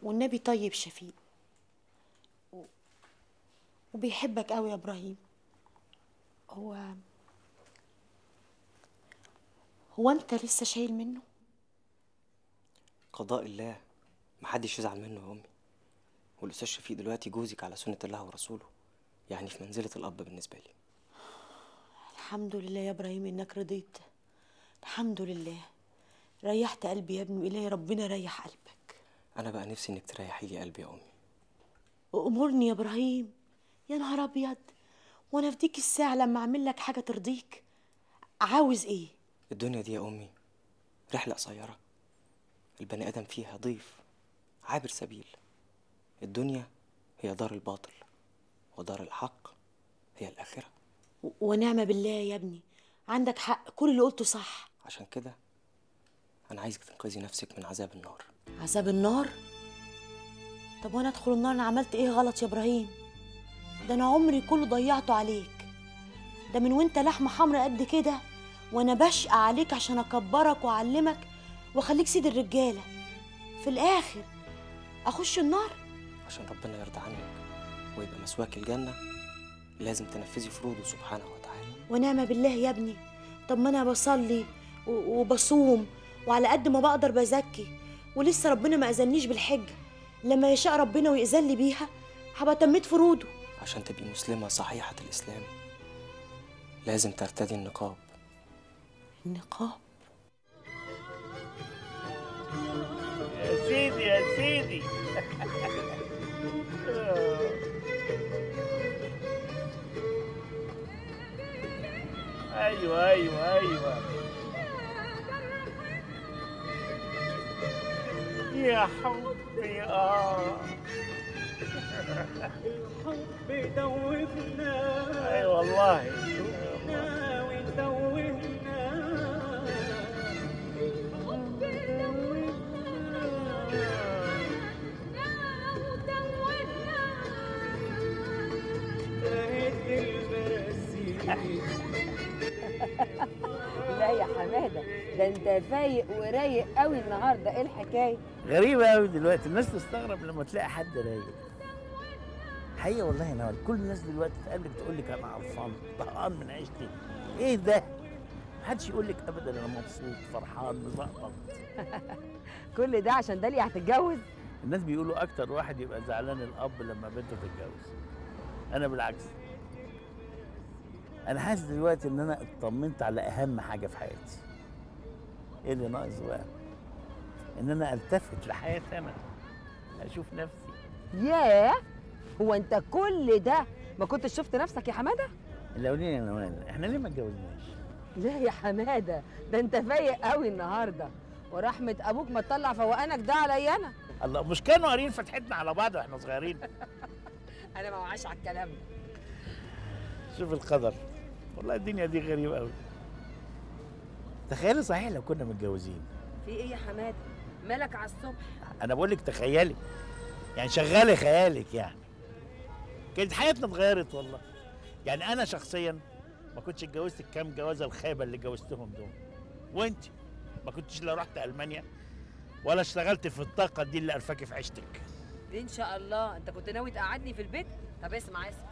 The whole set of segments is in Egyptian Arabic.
والنبي طيب شفيق و... وبيحبك قوي يا ابراهيم هو هو انت لسه شايل منه قضاء الله محدش يزعل منه يا امي والاستاذ شفيق دلوقتي جوزك على سنه الله ورسوله يعني في منزله الاب بالنسبه لي الحمد لله يا ابراهيم انك رضيت الحمد لله ريحت قلبي يا ابني والهي ربنا يريح قلبك انا بقى نفسي انك تريحي لي قلبي يا امي وامرني يا ابراهيم يا نهار ابيض وانا في ديك الساعه لما اعمل لك حاجه ترضيك عاوز ايه الدنيا دي يا امي رحله قصيره البني ادم فيها ضيف عابر سبيل الدنيا هي دار الباطل ودار الحق هي الاخره و- ونعم بالله يا ابني عندك حق كل اللي قلته صح عشان كده انا عايزك تنقذي نفسك من عذاب النار عذاب النار طب وانا ادخل النار انا عملت ايه غلط يا ابراهيم ده انا عمري كله ضيعته عليك ده من وانت لحمه حمرا قد كده وانا بشقى عليك عشان اكبرك واعلمك واخليك سيد الرجاله في الاخر اخش النار عشان ربنا يرضى عنك ويبقى مسواك الجنه لازم تنفذي فروضه سبحانه وتعالى ونعم بالله يا ابني طب ما انا بصلي و- وبصوم وعلى قد ما بقدر بزكي ولسه ربنا ما اذنيش بالحجه لما يشاء ربنا ويأذن لي بيها هبقى تميت فروضه عشان تبقي مسلمه صحيحه الاسلام لازم ترتدي النقاب النقاب يا سيدي يا سيدي ايوه ايوه ايوه يا حبي اه الحب دوبنا اي والله ودوبنا لا يا حماده ده انت فايق ورايق قوي النهارده ايه الحكايه غريبة أوي دلوقتي الناس تستغرب لما تلاقي حد رايق حقيقة والله يا نوال كل الناس دلوقتي تقابلك تقول لك أنا عطشان طهقان من عيشتي إيه ده؟ محدش يقول لك أبدا أنا مبسوط فرحان مزقطط كل ده عشان داليا هتتجوز الناس بيقولوا أكتر واحد يبقى زعلان الأب لما بنته تتجوز أنا بالعكس أنا حاسس دلوقتي إن أنا اطمنت على أهم حاجة في حياتي إيه اللي ناقص بقى؟ إن أنا ألتفت لحياتي أنا أشوف نفسي ياه هو انت كل ده ما كنتش شفت نفسك يا حماده اللي قولي يا نوال احنا ليه ما اتجوزناش؟ لا يا حماده ده انت فايق قوي النهارده ورحمه ابوك ما تطلع فوقانك ده عليا انا الله مش كانوا قارين فتحتنا على بعض واحنا صغيرين انا ما وعاش على الكلام ده شوف القدر والله الدنيا دي غريبه قوي تخيلي صحيح لو كنا متجوزين في ايه يا حماده مالك على الصبح انا بقول لك تخيلي يعني شغالي خيالك يعني كانت حياتنا اتغيرت والله يعني انا شخصيا ما كنتش اتجوزت الكام جوازه الخايبه اللي جوزتهم دول وانت ما كنتش لا رحت المانيا ولا اشتغلت في الطاقه دي اللي قرفاكي في عيشتك ان شاء الله انت كنت ناوي تقعدني في البيت طب اسمع اسمع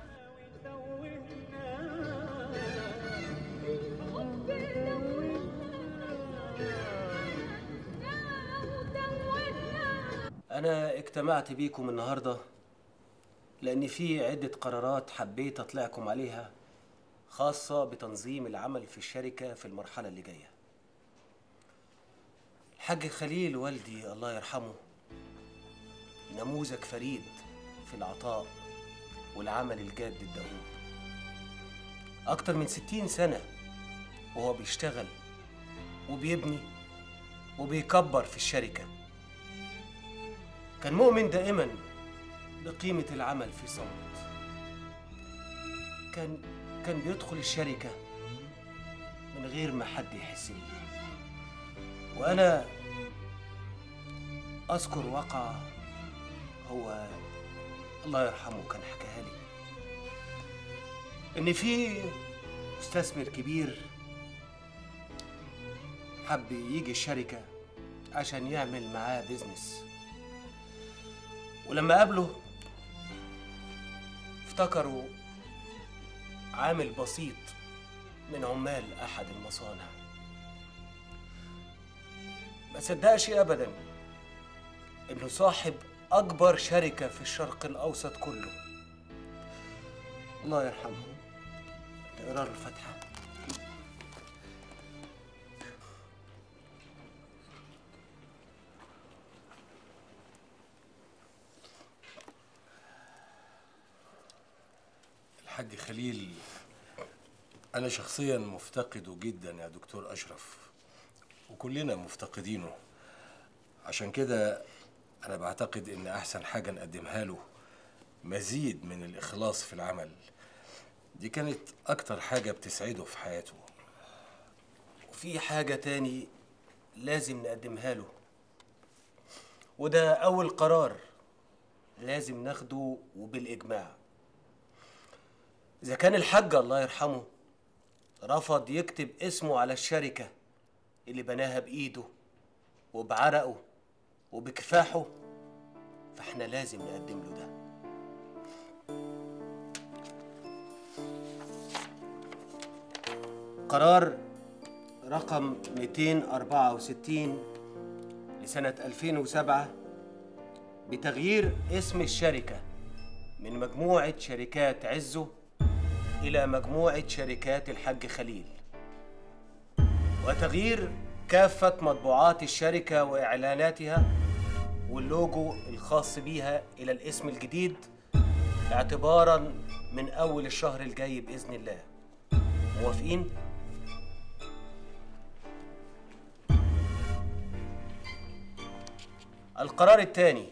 أنا اجتمعت بيكم النهاردة لأن في عدة قرارات حبيت أطلعكم عليها خاصة بتنظيم العمل في الشركة في المرحلة اللي جاية الحاج خليل والدي الله يرحمه نموذج فريد في العطاء والعمل الجاد الدؤوب أكتر من ستين سنة وهو بيشتغل وبيبني وبيكبر في الشركة كان مؤمن دائما بقيمة العمل في صمت كان كان بيدخل الشركة من غير ما حد يحس بيه وأنا أذكر واقعة هو الله يرحمه كان حكاها لي إن في مستثمر كبير حب يجي الشركة عشان يعمل معاه بيزنس ولما قابله افتكروا عامل بسيط من عمال احد المصانع ما صدقش ابدا انه صاحب اكبر شركه في الشرق الاوسط كله الله يرحمه تقرا له الفاتحه الحاج خليل أنا شخصيا مفتقده جدا يا دكتور أشرف وكلنا مفتقدينه عشان كده أنا بعتقد إن أحسن حاجة نقدمها له مزيد من الإخلاص في العمل دي كانت أكتر حاجة بتسعده في حياته وفي حاجة تاني لازم نقدمها له وده أول قرار لازم ناخده وبالإجماع إذا كان الحاج الله يرحمه رفض يكتب اسمه على الشركة اللي بناها بإيده وبعرقه وبكفاحه فإحنا لازم نقدم له ده قرار رقم 264 لسنة 2007 بتغيير اسم الشركة من مجموعة شركات عزه إلى مجموعة شركات الحاج خليل وتغيير كافة مطبوعات الشركة وإعلاناتها واللوجو الخاص بيها إلى الاسم الجديد اعتبارا من أول الشهر الجاي بإذن الله موافقين؟ القرار الثاني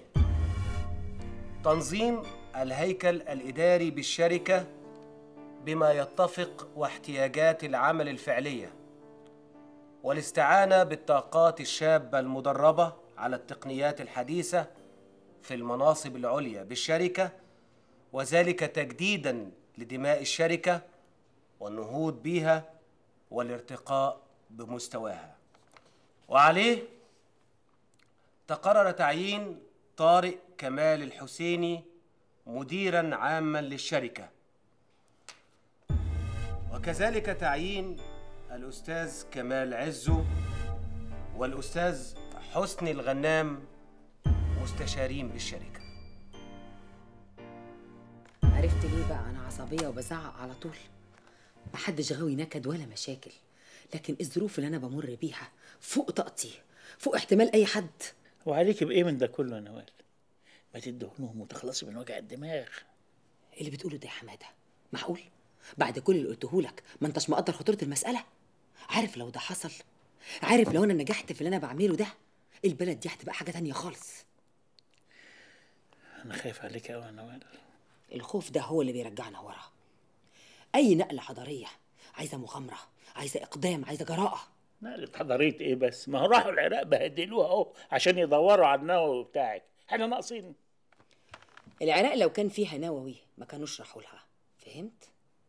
تنظيم الهيكل الإداري بالشركة بما يتفق واحتياجات العمل الفعلية والاستعانة بالطاقات الشابة المدربة على التقنيات الحديثة في المناصب العليا بالشركة وذلك تجديدا لدماء الشركة والنهوض بها والارتقاء بمستواها وعليه تقرر تعيين طارق كمال الحسيني مديرا عاما للشركه وكذلك تعيين الاستاذ كمال عزو والاستاذ حسني الغنام مستشارين بالشركه عرفت ليه بقى انا عصبيه وبزعق على طول محدش غاوي نكد ولا مشاكل لكن الظروف اللي انا بمر بيها فوق طاقتي فوق احتمال اي حد وعليك بايه من ده كله يا نوال ما تدهنهم وتخلصي من وجع الدماغ اللي بتقوله ده يا حماده معقول بعد كل اللي قلته لك ما انتش مقدر خطوره المساله عارف لو ده حصل عارف لو انا نجحت في اللي انا بعمله ده البلد دي هتبقى حاجه تانية خالص انا خايف عليك قوي يا نوال الخوف ده هو اللي بيرجعنا ورا اي نقله حضاريه عايزه مغامره عايزه اقدام عايزه جراءه نقلة حضارية ايه بس ما هو راحوا العراق بهدلوها اهو عشان يدوروا على النووي بتاعك احنا ناقصين العراق لو كان فيها نووي ما كانوش راحوا لها فهمت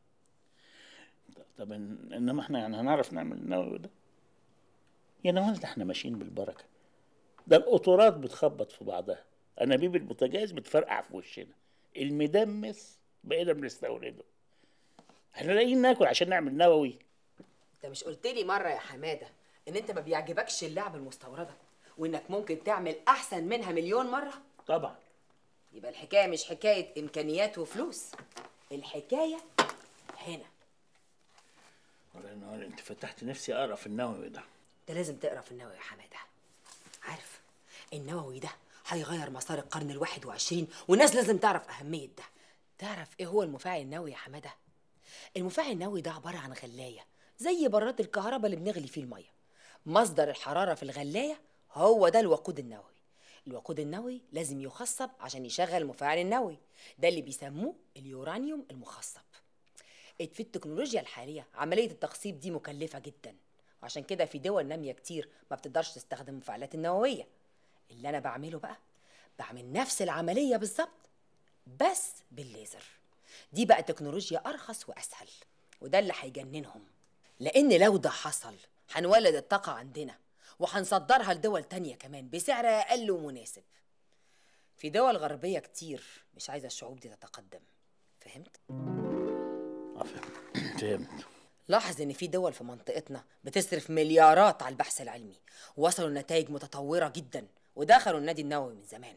طب إن- انما احنا يعني هنعرف نعمل النووي ده يا نوال ده احنا ماشيين بالبركه ده القطورات بتخبط في بعضها انابيب البوتاجاز بتفرقع في وشنا المدمس بقينا بنستورده احنا لاقيين ناكل عشان نعمل نووي انت مش قلت لي مره يا حماده ان انت ما بيعجبكش اللعب المستورده وانك ممكن تعمل احسن منها مليون مره طبعا يبقى الحكايه مش حكايه امكانيات وفلوس الحكايه هنا والله يا نوال انت فتحت نفسي اقرا في النووي ده انت لازم تقرا في النووي يا حماده عارف النووي ده هيغير مسار القرن الواحد وعشرين والناس لازم تعرف أهمية ده تعرف إيه هو المفاعل النووي يا حمادة؟ المفاعل النووي ده عبارة عن غلاية زي براد الكهرباء اللي بنغلي فيه المية مصدر الحرارة في الغلاية هو ده الوقود النووي الوقود النووي لازم يخصب عشان يشغل المفاعل النووي ده اللي بيسموه اليورانيوم المخصب في التكنولوجيا الحالية عملية التخصيب دي مكلفة جدا وعشان كده في دول نامية كتير ما بتقدرش تستخدم المفاعلات النووية اللي أنا بعمله بقى بعمل نفس العملية بالظبط بس بالليزر دي بقى تكنولوجيا أرخص وأسهل وده اللي هيجننهم لأن لو ده حصل هنولد الطاقة عندنا وهنصدرها لدول تانية كمان بسعر أقل ومناسب في دول غربيه كتير مش عايزه الشعوب دي تتقدم فهمت آه، فهمت فهمت لاحظ ان في دول في منطقتنا بتصرف مليارات على البحث العلمي ووصلوا لنتائج متطوره جدا ودخلوا النادي النووي من زمان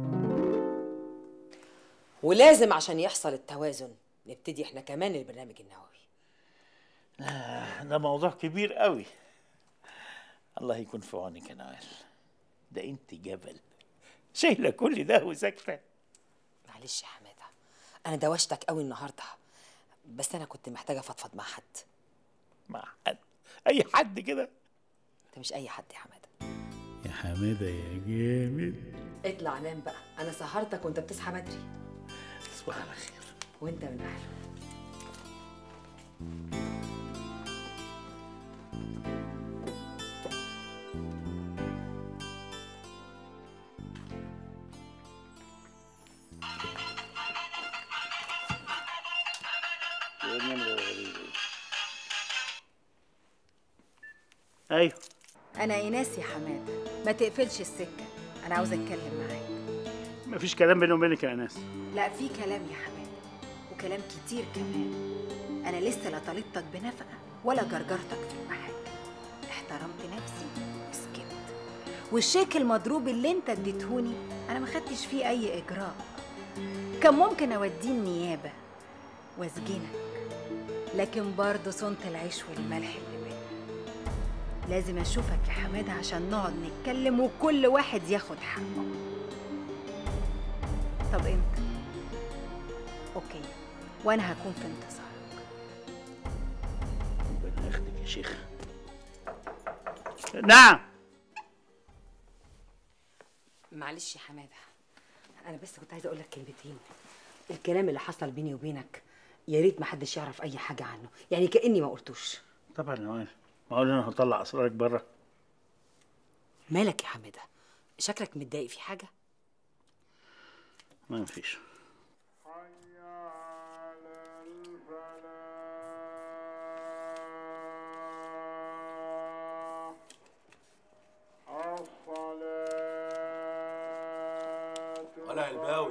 ولازم عشان يحصل التوازن نبتدي احنا كمان البرنامج النووي ده موضوع كبير قوي الله يكون في عونك يا نوال ده انت جبل شايله كل ده وساكته معلش يا حماده انا دوشتك قوي النهارده بس انا كنت محتاجه افضفض مع حد مع حد اي حد كده انت مش اي حد يا حماده يا حماده يا جامد اطلع نام بقى انا سهرتك وانت بتصحى بدري تصبح على خير وانت من اهله ايوه أنا إيناس يا حمادة ما تقفلش السكة أنا عاوزة أتكلم معاك مفيش كلام بيني وبينك يا ناس لا في كلام يا حمادة وكلام كتير كمان أنا لسه لا طالبتك بنفقة ولا جرجرتك في المحل احترمت نفسي وسكت والشيك المضروب اللي انت اديتهوني أنا ما خدتش فيه أي إجراء كان ممكن أوديه النيابة واسجنك لكن برضه صنت العيش والملح اللي بينا لازم اشوفك يا حماده عشان نقعد نتكلم وكل واحد ياخد حقه طب امتى اوكي وانا هكون في انتظارك ربنا ياخدك يا شيخ نعم معلش يا حماده انا بس كنت عايزه اقول لك كلمتين الكلام اللي حصل بيني وبينك يا ريت ما حدش يعرف اي حاجه عنه يعني كاني ما قلتوش طبعا يا نوال ما اقول انا هطلع اسرارك بره مالك يا حماده شكلك متضايق في حاجه ما فيش ولا الباوي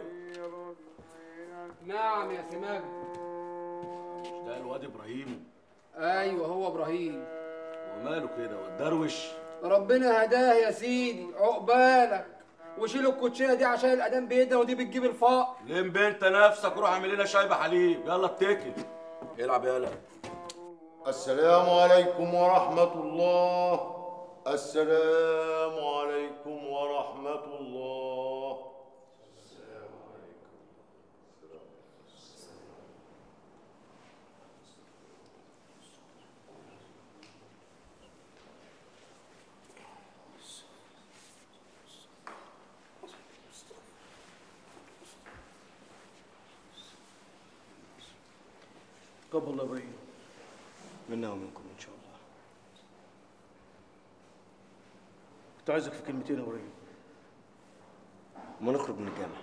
نعم يا سماجة مش ده الواد ابراهيم ايوه هو ابراهيم وماله كده والدروش ربنا هداه يا سيدي عقبالك وشيل الكوتشينه دي عشان الاذان بيدنا ودي بتجيب الفقر لم بنت نفسك وروح اعمل لنا شاي بحليب يلا اتكل العب يلا السلام عليكم ورحمة الله السلام عليكم ورحمة الله قبل الله ابراهيم منا ومنكم ان شاء الله كنت عايزك في كلمتين يا ابراهيم ما نخرج من الجامعه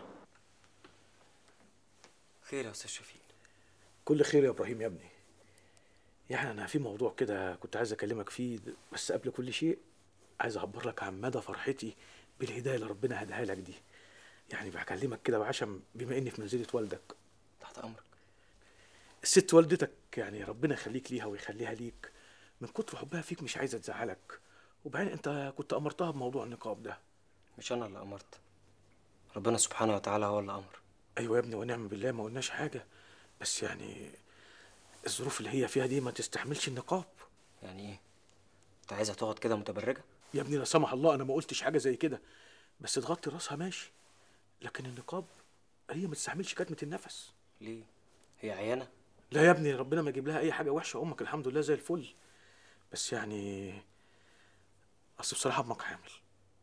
خير يا استاذ شفيق كل خير يا ابراهيم يا ابني يعني انا في موضوع كده كنت عايز اكلمك فيه بس قبل كل شيء عايز اعبر لك عن مدى فرحتي بالهدايه اللي ربنا هداها لك دي يعني بكلمك كده بعشم بما اني في منزله والدك تحت امرك الست والدتك يعني ربنا يخليك ليها ويخليها ليك من كتر حبها فيك مش عايزه تزعلك وبعدين انت كنت امرتها بموضوع النقاب ده مش انا اللي امرت ربنا سبحانه وتعالى هو اللي امر ايوه يا ابني ونعم بالله ما قلناش حاجه بس يعني الظروف اللي هي فيها دي ما تستحملش النقاب يعني ايه انت عايزها تقعد كده متبرجه يا ابني لا سمح الله انا ما قلتش حاجه زي كده بس تغطي راسها ماشي لكن النقاب هي ما تستحملش كتمه النفس ليه هي عيانه لا يا ابني ربنا ما يجيب لها اي حاجه وحشه امك الحمد لله زي الفل بس يعني اصل بصراحه امك حامل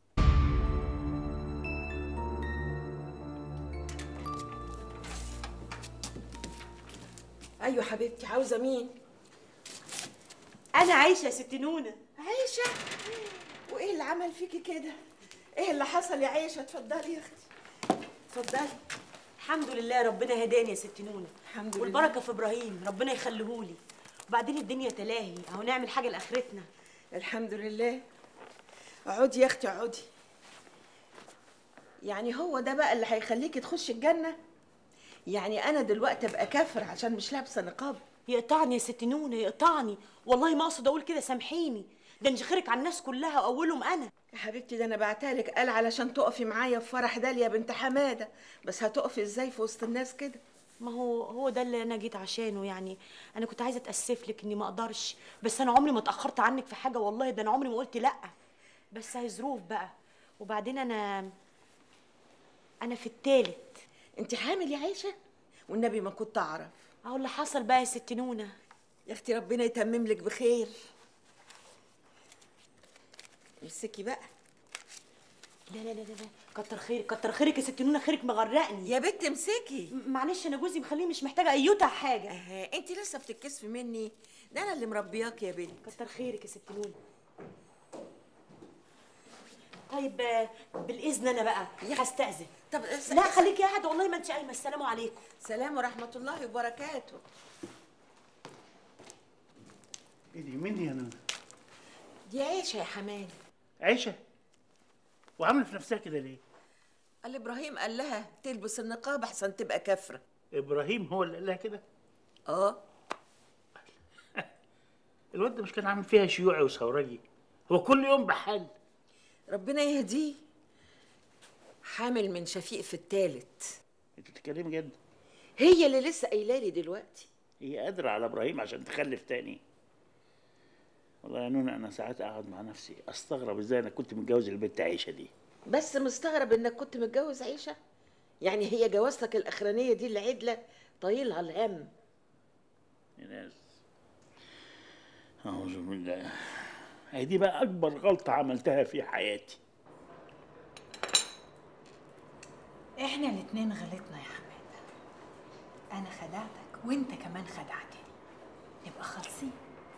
ايوه حبيبتي عاوزه مين انا عايشه يا ست نونه عيشه وايه اللي عمل فيكي كده ايه اللي حصل يا عيشه اتفضلي يا اختي اتفضلي الحمد لله ربنا هداني يا ست نونه الحمد لله. والبركه في ابراهيم ربنا يخليهولي وبعدين الدنيا تلاهي اهو نعمل حاجه لاخرتنا الحمد لله اقعدي يا اختي اقعدي يعني هو ده بقى اللي هيخليكي تخشي الجنة يعني أنا دلوقتي أبقى كافر عشان مش لابسة نقاب يقطعني يا ست نونة يقطعني والله ما اقصد اقول كده سامحيني ده انت خيرك على الناس كلها واولهم انا يا حبيبتي ده أنا بعتلك قال علشان تقفي معايا في فرح داليا بنت حمادة بس هتقفي إزاي في وسط الناس كده ما هو هو ده اللي انا جيت عشانه يعني انا كنت عايزه اتاسف لك اني ما اقدرش بس انا عمري ما اتاخرت عنك في حاجه والله ده انا عمري ما قلت لا بس هي ظروف بقى وبعدين انا انا في التالت انت حامل يا عيشه والنبي ما كنت اعرف اهو اللي حصل بقى يا ست نونه يا اختي ربنا يتمم لك بخير امسكي بقى لا لا لا لا لا كتر خيرك كتر خيرك يا ست نونه خيرك مغرقني يا بنت امسكي م- معلش انا جوزي مخليه مش محتاجه ايوتا حاجه اها انت لسه بتتكسفي مني ده انا اللي مربياك يا بنت كتر خيرك يا ست نونه طيب آه، بالاذن انا بقى هستاذن طب لا خليكي قاعده والله ما انت قايمه السلام عليكم سلام ورحمه الله وبركاته ايه دي مين دي يا نانا دي عيشه يا حماد عيشه وعامله في نفسها كده ليه قال ابراهيم قال لها تلبس النقاب احسن تبقى كافره ابراهيم هو اللي قال لها كده اه الواد ده مش كان عامل فيها شيوعي وثورجي هو كل يوم بحال ربنا يهديه حامل من شفيق في التالت انت بتتكلمي جد هي اللي لسه قايله لي دلوقتي هي قادره على ابراهيم عشان تخلف تاني والله يا نونا انا ساعات اقعد مع نفسي استغرب ازاي انا كنت متجوز البنت عيشه دي بس مستغرب انك كنت متجوز عيشه يعني هي جوازتك الاخرانيه دي اللي عدله طايلها الهم يا ناس اعوذ بالله هي دي بقى اكبر غلطه عملتها في حياتي احنا الاتنين غلطنا يا حماده انا خدعتك وانت كمان خدعتني نبقى خالصين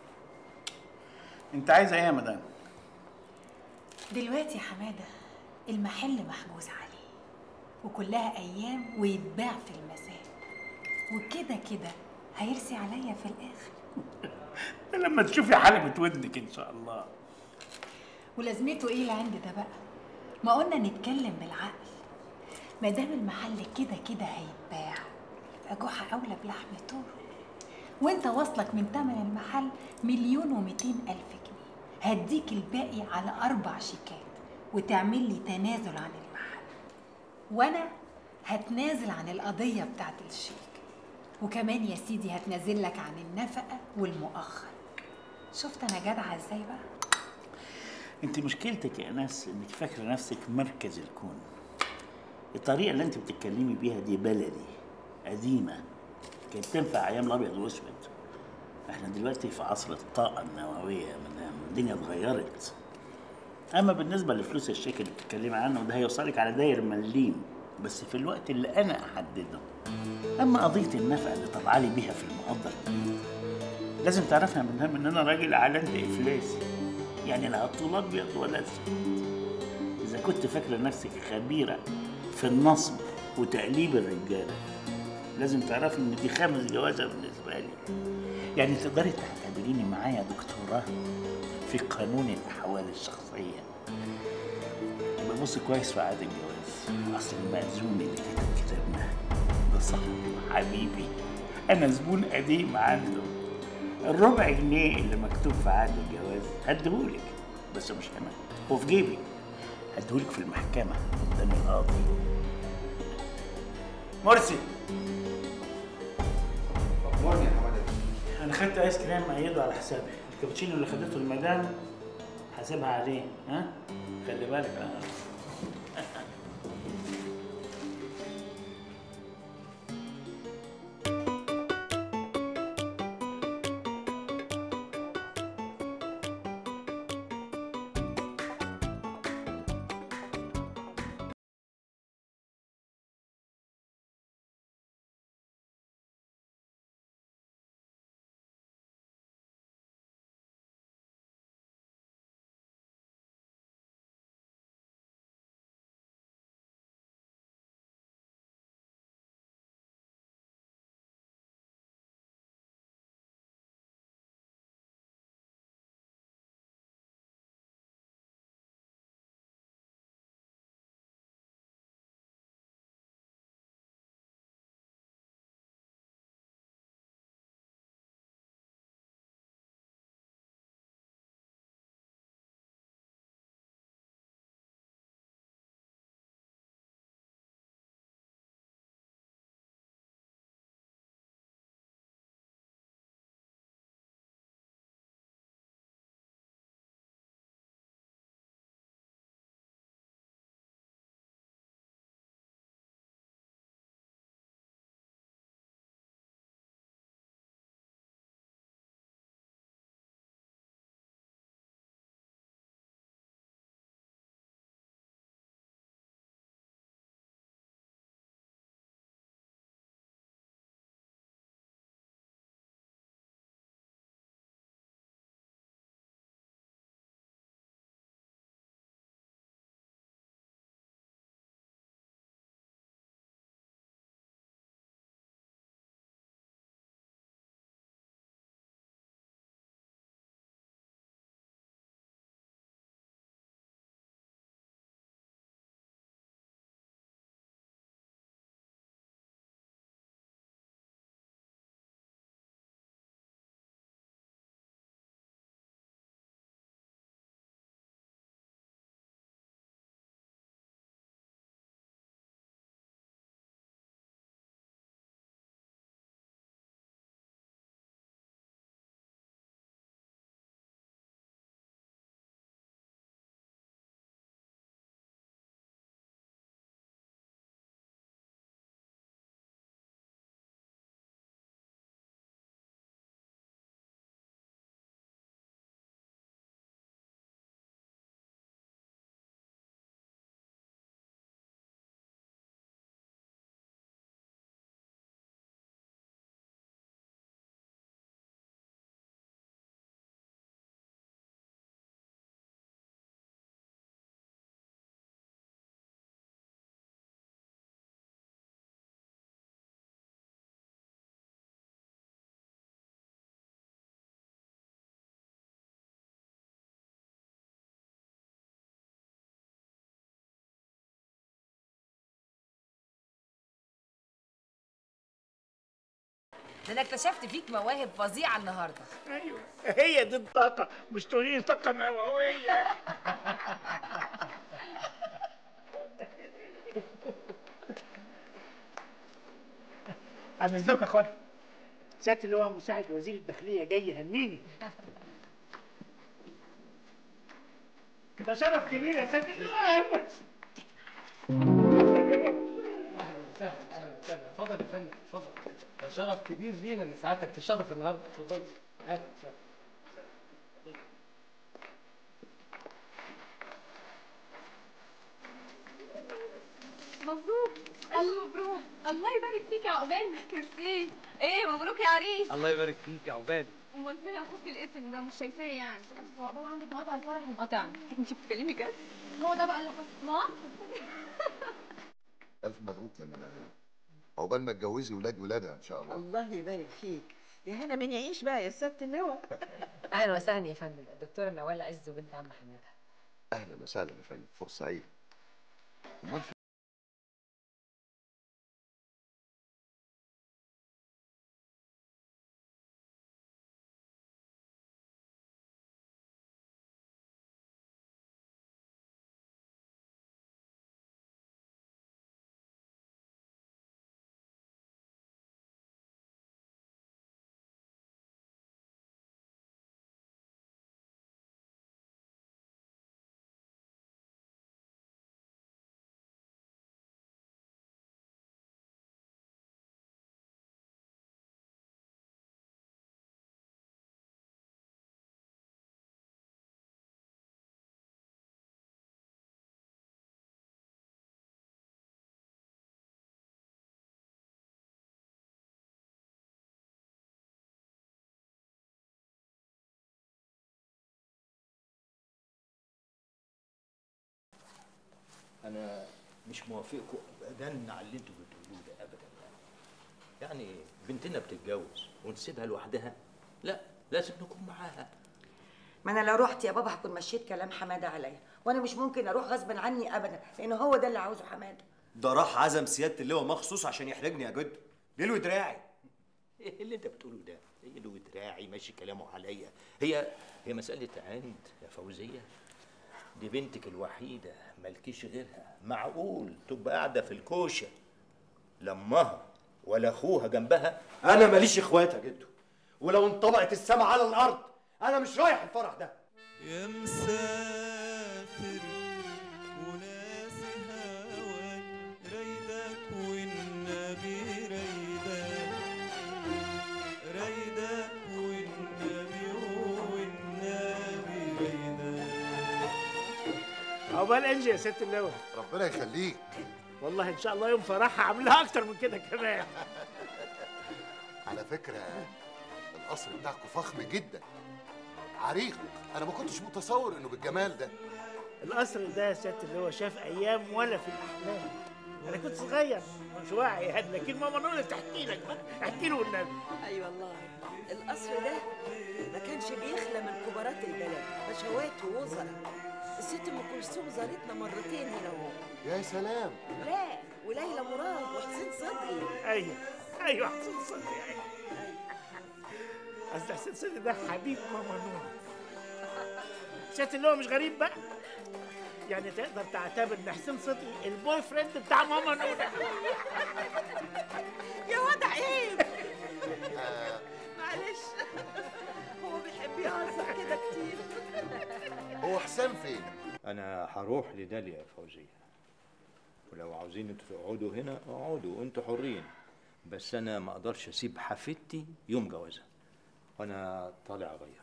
انت عايزه ايه يا مدام دلوقتي يا حماده المحل محجوز عليه وكلها ايام ويتباع في المساء وكده كده هيرسي عليا في الاخر لما تشوفي حلقه ودنك ان شاء الله ولازمته ايه العند ده بقى ما قلنا نتكلم بالعقل ما دام المحل كده كده هيتباع يبقى جحا اولى بلحم طور وانت واصلك من تمن المحل مليون ومئتين الف جنيه هديك الباقي على اربع شيكات وتعمل لي تنازل عن المحل وانا هتنازل عن القضيه بتاعت الشيك وكمان يا سيدي هتنازل لك عن النفقه والمؤخر شفت انا جدعه ازاي بقى انت مشكلتك يا ناس انك فاكره نفسك مركز الكون الطريقه اللي انت بتتكلمي بيها دي بلدي قديمه كانت تنفع ايام الابيض واسود احنا دلوقتي في عصر الطاقه النوويه يا مدام الدنيا اتغيرت اما بالنسبه لفلوس الشيك اللي بتتكلمي عنه ده هيوصلك على داير مليم بس في الوقت اللي انا احدده اما قضيه النفقه اللي طالعه لي بيها في المقدر لازم تعرفها يا مدام ان انا راجل اعلنت افلاسي يعني لا هطول ابيض ولا اسود اذا كنت فاكره نفسك خبيره في النصب وتقليب الرجاله لازم تعرفي ان دي خامس جوازه بالنسبه لي يعني تقدري تعتبريني معايا دكتوراه في قانون الاحوال الشخصيه يبقى بص كويس في عقد الجواز اصل المأذون اللي كتب كتابنا ده صاحبي وحبيبي انا زبون قديم عنده الربع جنيه اللي مكتوب في عقد الجواز هديهولك بس مش هنا هو في جيبي هديهولك في المحكمة قدام القاضي مرسي أمرني يا حمادة انا خدت ايس كريم مأيده على حسابي الكابتشينو اللي خدته المدام حاسبها عليه ها خلي بالك ها ده انا اكتشفت فيك مواهب فظيعه النهارده ايوه هي دي الطاقه مش تقولي طاقه نوويه عن اذنك يا اخوانا سياده اللي هو مساعد وزير الداخليه جاي يهنيني ده شرف كبير يا سياده اللواء. اتفضل يا فندم اتفضل ده شرف كبير لينا ان سعادتك تشرف النهارده اتفضل هات مبروك الله مبروك الله يبارك فيك يا عقبال ايه ايه مبروك يا عريس الله يبارك فيك يا عقبال امال فين اخوك الاسم ده مش شايفاه يعني هو بابا عنده مقطع الفرح ومقطع انت بتتكلمي جد هو ده بقى اللي حصل ما ألف مبروك يا منال عقبال ما تجوزي ولاد ولادها إن شاء الله الله يبارك فيك يا هنا من يعيش بقى يا سياده اللواء اهلا وسهلا يا فندم الدكتوره نوال عز وبنت عم حماده أهلا وسهلا يا فندم فرصة سعيدة أمال في- انا مش موافقكم ابدا على اللي انتوا بتقولوه ده ابدا يعني يعني بنتنا بتتجوز ونسيبها لوحدها لا لازم نكون معاها ما انا لو رحت يا بابا هكون مشيت كلام حماده عليا وانا مش ممكن اروح غصب عني ابدا لان هو ده اللي عاوزه حماده ده راح عزم سياده اللواء مخصوص عشان يحرجني يا جد ليلو دراعي ايه اللي انت بتقوله ده ايه له دراعي ماشي كلامه عليا هي هي مساله عند يا فوزيه دي بنتك الوحيده مالكيش غيرها معقول تبقى قاعده في الكوشه لامها ولا اخوها جنبها انا ماليش اخوات يا جدو ولو انطبقت السما على الارض انا مش رايح الفرح ده يا مسافر وناسي هواك رايدك والنبي رايدك رايدك والنبي والنبي رايدك عقبال انجي يا سياده اللواء ربنا يخليك والله ان شاء الله يوم فرحها عاملها اكتر من كده كمان على فكرة القصر بتاعكم فخم جدا عريق أنا ما كنتش متصور إنه بالجمال ده القصر ده يا سياده اللواء شاف ايام ولا في الاحلام انا كنت صغير مش واعي يعني لكن ماما نونا تحكي لك بقى احكي له والنبي اي والله القصر ده ما كانش بيخلى من كبارات البلد بشوات ووزراء الست ام كلثوم زارتنا مرتين هنا وهو يا سلام لا وليلى مراد وحسين صدقي ايوه ايوه حسين صدقي ايوه اصل حسين صدقي ده حبيب ماما نونا سياده اللواء مش غريب بقى يعني تقدر تعتبر ان حسين صدقي البوي فريند بتاع ماما نونا يا واد عيب معلش هو بيحب يهزر كده كتير هو حسام فين؟ انا هروح لداليا يا فوزيه ولو عاوزين انتوا تقعدوا هنا اقعدوا انتوا حرين بس انا ما اقدرش اسيب حفيدتي يوم جوازها وانا طالع اغير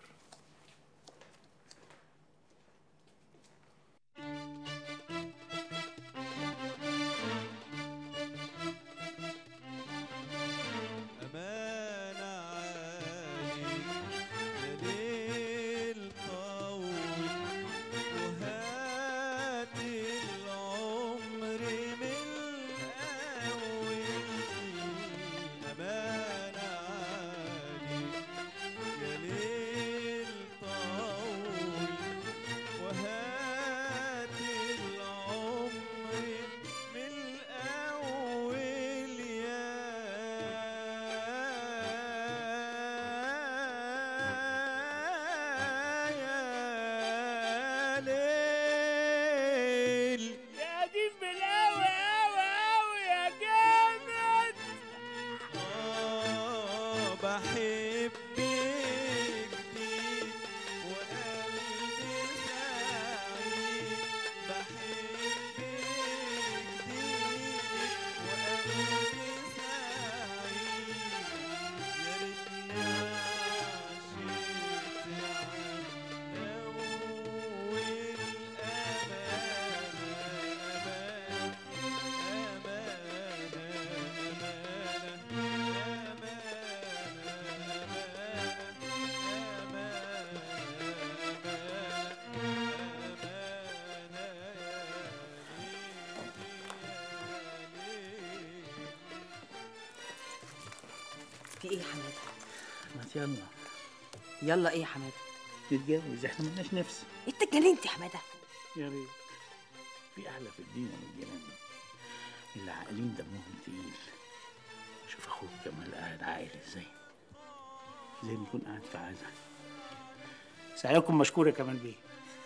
أمانة عليك يا ليل طول وهات العمر من الأول أمانة عليك يا ليل يا ليل يا قديم بالقوي قوي قوي يا جامد آه بحبك جديد وقلبي سعيد بحبك جديد وقلبي سعيد يا ريتني في ايه يا حماده ما يلا يلا ايه يا حماده نتجوز احنا ملناش نفس انت اتجننت يا حماده يا ريت في احلى في الدنيا من الجنان اللي عاقلين دمهم تقيل شوف اخوك كمال قاعد عاقل ازاي زي ما يكون قاعد في عزا سعيكم مشكور يا كمال بيه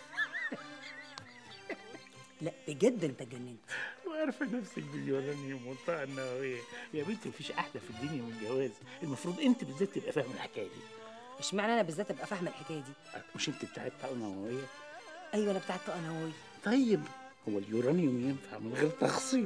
لا بجد انت اتجننت وعارفه نفسك باليورانيوم والمنطقه النوويه يا بنتي مفيش احلى في الدنيا من الجواز المفروض انت بالذات تبقى فاهم الحكايه دي اشمعنى انا بالذات ابقى فاهمه الحكايه دي مش انت بتاعت طاقه نوويه ايوه انا بتاعت طاقه نوويه طيب هو اليورانيوم ينفع من غير تخصيب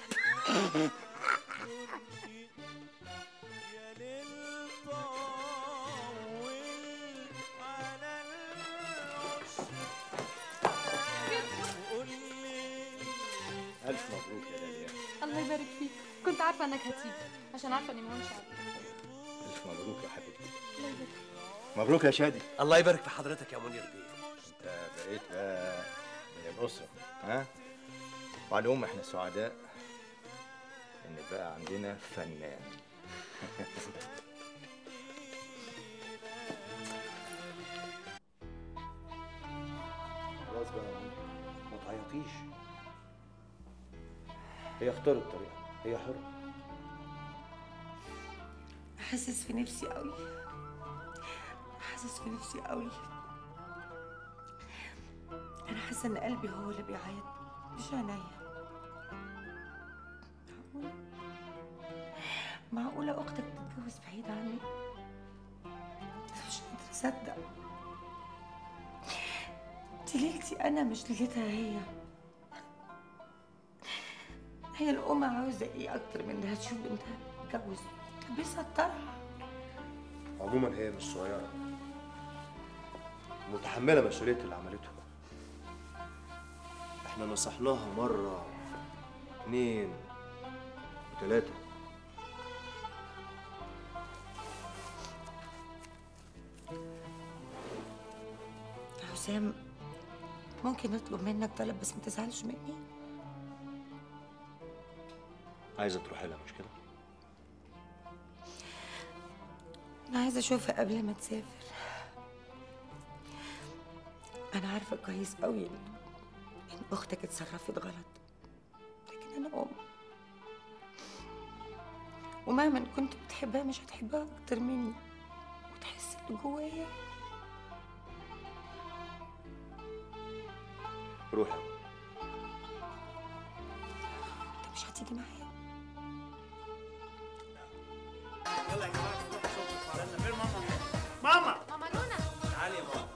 ألف مبروك يا داليا الله يبارك فيك كنت عارفه انك هتيجي عشان عارفه اني مهونش عليك ألف مبروك يا حبيبتي الله يبارك مبروك يا شادي الله يبارك في حضرتك يا منير بيه انت بقيت بقى من الأسرة ها وعلى العموم احنا سعداء ان بقى عندنا فنان خلاص بقى يا منير ما تعيطيش هي اختارت طريقها هي حرة حاسس في نفسي قوي حاسس في نفسي قوي انا حاسه ان قلبي هو اللي بيعيط مش عينيا معقولة معقولة أختك تتجوز بعيد عني أنا مش قادرة أصدق دي ليلتي أنا مش ليلتها هي هي الأم عاوزة إيه أكتر من إنها تشوف بنتها تتجوز تلبسها الطرح عموما هي مش صغيرة متحملة مسؤولية اللي عملته احنا نصحناها مرة اتنين وتلاتة يا حسام ممكن نطلب منك طلب بس ما تزعلش مني عايزة تروحي لها مش كده؟ أنا عايزة أشوفها قبل ما تسافر أنا عارفة كويس قوي إن إن أختك اتصرفت غلط لكن أنا أم ومهما إن كنت بتحبها مش هتحبها أكتر مني وتحس اللي جوايا روحي أنت مش هتيجي معايا يلا يا جماعه يلا فين ماما ماما ماما نونا تعالي يا ماما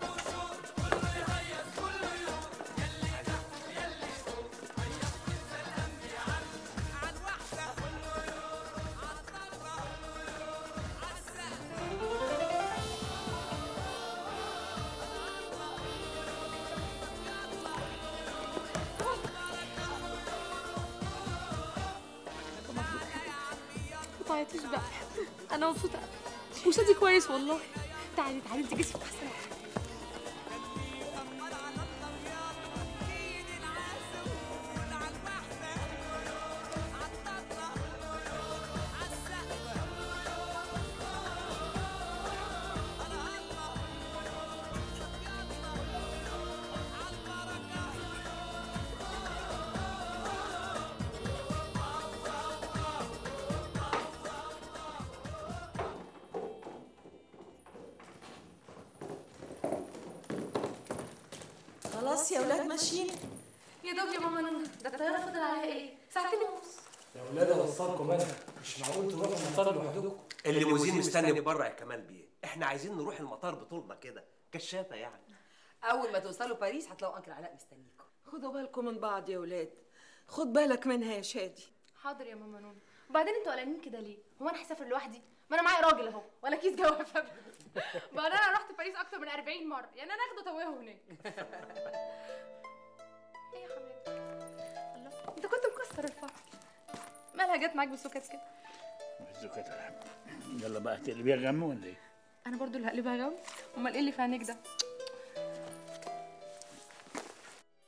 ما تعيطيش بقى انا مبسوطه قوي وشادي كويس والله تعالي تعالي انت جسمك احسن خلاص يا ولاد ماشيين يا دوب يا ماما نونا ده الطياره فضل عليها ايه ساعتين ونص يا ولاد اوصلكم انا مش معقول تروحوا المطار لوحدكم الليموزين مستني بره يا كمال بيه احنا عايزين نروح المطار بطولنا كده كشافه يعني اول ما توصلوا باريس هتلاقوا انكل علاء مستنيكم خدوا بالكم من بعض يا ولاد خد بالك منها يا شادي حاضر يا ماما نونا وبعدين انتوا قلقانين كده ليه هو انا هسافر لوحدي ما انا معايا راجل اهو ولا كيس جوافه بعدين انا رحت باريس اكتر من 40 مره يعني انا اخده توهه هناك ايه يا حماد الله انت كنت مكسر الفرح مالها جت معاك بالسكات كده الزكاة يلا بقى تقلبيها غم ولا ايه؟ انا برضو اللي هقلبها جو امال ايه اللي في عينيك ده